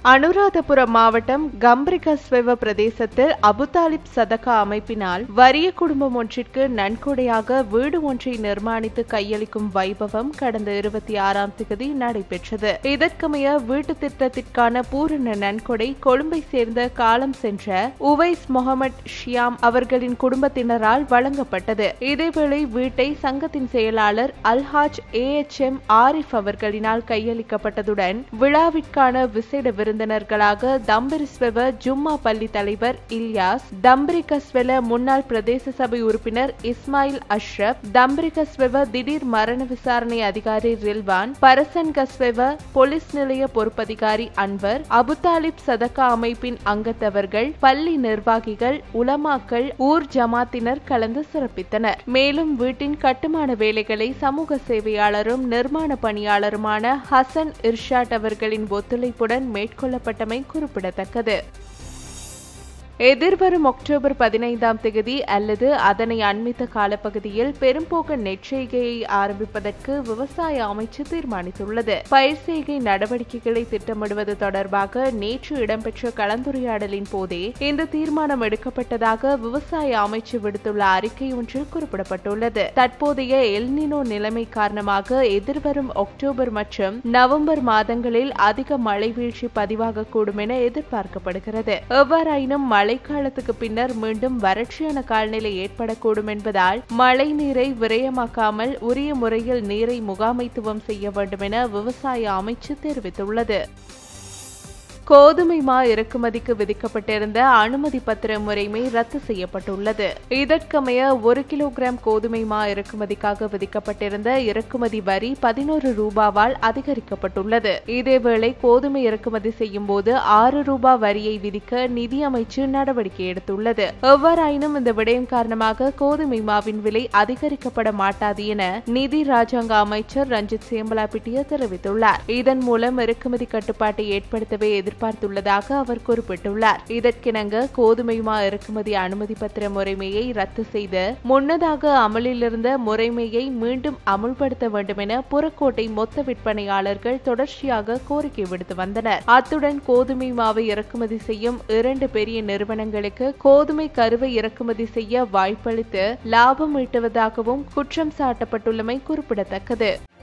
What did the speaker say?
அனுராதபுரம் மாவட்டம் கம்பிரிகஸ்வெவ பிரதேசத்தில் அபுதாலிப் சதகா அமைப்பினால் வறிய குடும்பம் ஒன்றிற்கு நன்கொடையாக வீடு ஒன்றை நிர்மாணித்து கையளிக்கும் வைபவம் கடந்த இருபத்தி ஆறாம் தேதி நடைபெற்றது இதற்கமைய வீட்டு திட்டத்திற்கான பூரண நன்கொடை கொழும்பை சேர்ந்த காலம் சென்ற உவைஸ் முகமது ஷியாம் அவர்களின் குடும்பத்தினரால் வழங்கப்பட்டது இதேவேளை வீட்டை சங்கத்தின் செயலாளர் அல்ஹாஜ் ஏ எச் எம் ஆரிஃப் அவர்களினால் கையளிக்கப்பட்டதுடன் விழாவிற்கான விசேட விருந்தினர்களாக தம்பரிஸ்வெவ ஜும்மா பள்ளி தலைவர் இல்யாஸ் தம்பரிகஸ்வெல முன்னாள் பிரதேச சபை உறுப்பினர் இஸ்மாயில் அஷ்ரப் தம்பரிகஸ்வெவ திடீர் மரண விசாரணை அதிகாரி ரில்வான் பரசன் கஸ்வெவ போலீஸ் நிலைய பொறுப்பதிகாரி அன்வர் அபுதாலிப் சதகா அமைப்பின் அங்கத்தவர்கள் பள்ளி நிர்வாகிகள் உலமாக்கள் ஊர் ஜமாத்தினர் கலந்து சிறப்பித்தனர் மேலும் வீட்டின் கட்டுமான வேலைகளை சமூக சேவையாளரும் நிர்மாண பணியாளருமான ஹசன் இர்ஷாட் அவர்களின் ஒத்துழைப்புடன் மேற்கொள்ளப்பட்டமை குறிப்பிடத்தக்கது எதிர்வரும் அக்டோபர் பதினைந்தாம் தேதி அல்லது அதனை அண்மித்த காலப்பகுதியில் பெரும்போக்கு நெற்செய்கையை ஆரம்பிப்பதற்கு விவசாய அமைச்சு தீர்மானித்துள்ளது பயிர் செய்கை நடவடிக்கைகளை திட்டமிடுவது தொடர்பாக நேற்று இடம்பெற்ற கலந்துரையாடலின் போதே இந்த தீர்மானம் எடுக்கப்பட்டதாக விவசாய அமைச்சு விடுத்துள்ள அறிக்கை ஒன்றில் குறிப்பிடப்பட்டுள்ளது தற்போதைய எல்னினோ நிலைமை காரணமாக எதிர்வரும் அக்டோபர் மற்றும் நவம்பர் மாதங்களில் அதிக மழை வீழ்ச்சி பதிவாகக்கூடும் என எதிர்பார்க்கப்படுகிறது எவ்வாறாயினும் மழைக்காலத்துக்கு பின்னர் மீண்டும் வறட்சியான காலநிலை ஏற்படக்கூடும் என்பதால் மழை நீரை விரயமாக்காமல் உரிய முறையில் நீரை முகாமைத்துவம் செய்ய வேண்டும் என விவசாய அமைச்சு தெரிவித்துள்ளது கோதுமை மா இறக்குமதிக்கு விதிக்கப்பட்டிருந்த அனுமதி பத்திர முறைமை ரத்து செய்யப்பட்டுள்ளது இதற்கமைய ஒரு கிலோகிராம் கோதுமை மா இறக்குமதிக்காக விதிக்கப்பட்டிருந்த இறக்குமதி வரி பதினோரு ரூபாவால் அதிகரிக்கப்பட்டுள்ளது இதேவேளை கோதுமை இறக்குமதி செய்யும் போது ஆறு ரூபாய் வரியை விதிக்க நிதி அமைச்சு நடவடிக்கை எடுத்துள்ளது எவ்வாறாயினும் இந்த விடயம் காரணமாக கோதுமை மாவின் விலை அதிகரிக்கப்பட மாட்டாது என நிதி ராஜாங்க அமைச்சர் ரஞ்சித் சேம்பலாபிட்டிய தெரிவித்துள்ளார் இதன் மூலம் இறக்குமதி கட்டுப்பாட்டை ஏற்படுத்தவே எதிர்பார்த்துள்ளதாக அவர் குறிப்பிட்டுள்ளார் இதற்கிணங்க கோதுமை மா இறக்குமதி அனுமதி பத்திர முறைமையை ரத்து செய்து முன்னதாக அமலில் இருந்த முறைமையை மீண்டும் அமுல்படுத்த வேண்டும் என புறக்கோட்டை மொத்த விற்பனையாளர்கள் தொடர்ச்சியாக கோரிக்கை விடுத்து வந்தனர் அத்துடன் கோதுமை மாவை இறக்குமதி செய்யும் இரண்டு பெரிய நிறுவனங்களுக்கு கோதுமை கருவை இறக்குமதி செய்ய வாய்ப்பளித்து லாபம் ஈட்டுவதாகவும் குற்றம் சாட்டப்பட்டுள்ளமை குறிப்பிடத்தக்கது